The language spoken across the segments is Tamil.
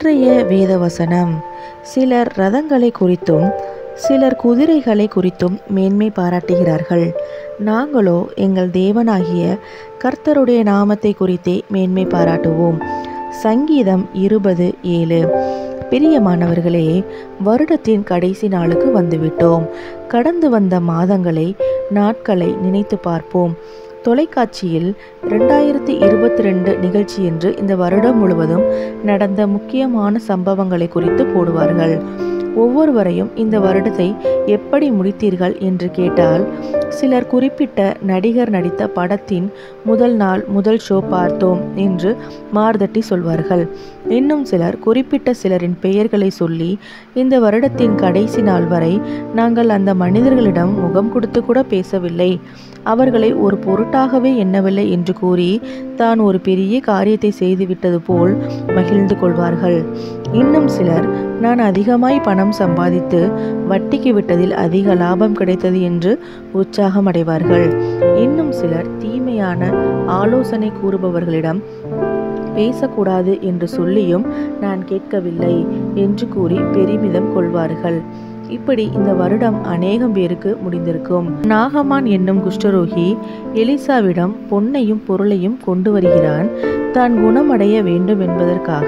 இன்றைய வேதவசனம் சிலர் ரதங்களை குறித்தும் சிலர் குதிரைகளை குறித்தும் மேன்மை பாராட்டுகிறார்கள் நாங்களோ எங்கள் தேவனாகிய கர்த்தருடைய நாமத்தை குறித்தே மேன்மை பாராட்டுவோம் சங்கீதம் இருபது ஏழு பிரியமானவர்களே வருடத்தின் கடைசி நாளுக்கு வந்துவிட்டோம் கடந்து வந்த மாதங்களை நாட்களை நினைத்து பார்ப்போம் தொலைக்காட்சியில் ரெண்டாயிரத்தி இருபத்தி ரெண்டு நிகழ்ச்சி என்று இந்த வருடம் முழுவதும் நடந்த முக்கியமான சம்பவங்களை குறித்து போடுவார்கள் ஒவ்வொருவரையும் இந்த வருடத்தை எப்படி முடித்தீர்கள் என்று கேட்டால் சிலர் குறிப்பிட்ட நடிகர் நடித்த படத்தின் முதல் நாள் முதல் ஷோ பார்த்தோம் என்று மார்தட்டி சொல்வார்கள் இன்னும் சிலர் குறிப்பிட்ட சிலரின் பெயர்களை சொல்லி இந்த வருடத்தின் கடைசி நாள் வரை நாங்கள் அந்த மனிதர்களிடம் முகம் கொடுத்து கூட பேசவில்லை அவர்களை ஒரு பொருட்டாகவே எண்ணவில்லை என்று கூறி தான் ஒரு பெரிய காரியத்தை செய்துவிட்டது போல் மகிழ்ந்து கொள்வார்கள் இன்னும் சிலர் நான் அதிகமாய் பணம் சம்பாதித்து வட்டிக்கு விட்டதில் அதிக லாபம் கிடைத்தது என்று உற்சாகம் அடைவார்கள் இன்னும் சிலர் தீமையான ஆலோசனை கூறுபவர்களிடம் பேசக்கூடாது என்று சொல்லியும் நான் கேட்கவில்லை என்று கூறி பெருமிதம் கொள்வார்கள் இப்படி இந்த வருடம் அநேகம் பேருக்கு முடிந்திருக்கும் நாகமான் என்னும் குஷ்டரோகி எலிசாவிடம் பொன்னையும் பொருளையும் கொண்டு வருகிறான் தான் குணமடைய வேண்டும் என்பதற்காக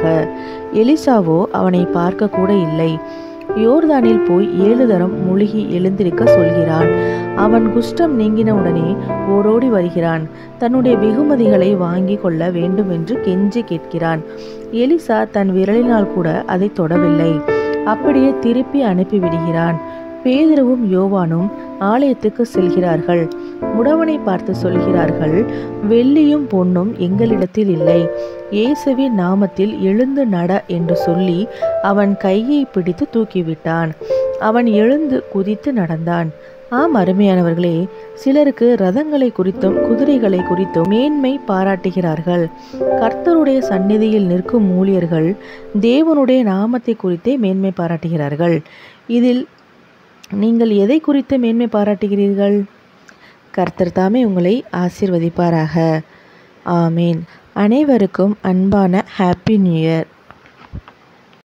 எலிசாவோ அவனை பார்க்க கூட இல்லை யோர்தானில் போய் ஏழு தரம் முழுகி எழுந்திருக்க சொல்கிறான் அவன் குஷ்டம் நீங்கினவுடனே ஓடோடி வருகிறான் தன்னுடைய வெகுமதிகளை வாங்கி கொள்ள வேண்டும் என்று கெஞ்சி கேட்கிறான் எலிசா தன் விரலினால் கூட அதை தொடவில்லை அப்படியே திருப்பி அனுப்பிவிடுகிறான் பேதுருவும் யோவானும் ஆலயத்துக்கு செல்கிறார்கள் முடவனை பார்த்து சொல்கிறார்கள் வெள்ளியும் பொன்னும் எங்களிடத்தில் இல்லை இயேசுவின் நாமத்தில் எழுந்து நட என்று சொல்லி அவன் கையை பிடித்து தூக்கிவிட்டான் அவன் எழுந்து குதித்து நடந்தான் ஆம் அருமையானவர்களே சிலருக்கு ரதங்களை குறித்தும் குதிரைகளை குறித்தும் மேன்மை பாராட்டுகிறார்கள் கர்த்தருடைய சந்நிதியில் நிற்கும் ஊழியர்கள் தேவனுடைய நாமத்தை குறித்தே மேன்மை பாராட்டுகிறார்கள் இதில் நீங்கள் எதை குறித்து மேன்மை பாராட்டுகிறீர்கள் கர்த்தர் தாமே உங்களை ஆசீர்வதிப்பாராக ஆமீன் அனைவருக்கும் அன்பான ஹாப்பி நியூ இயர்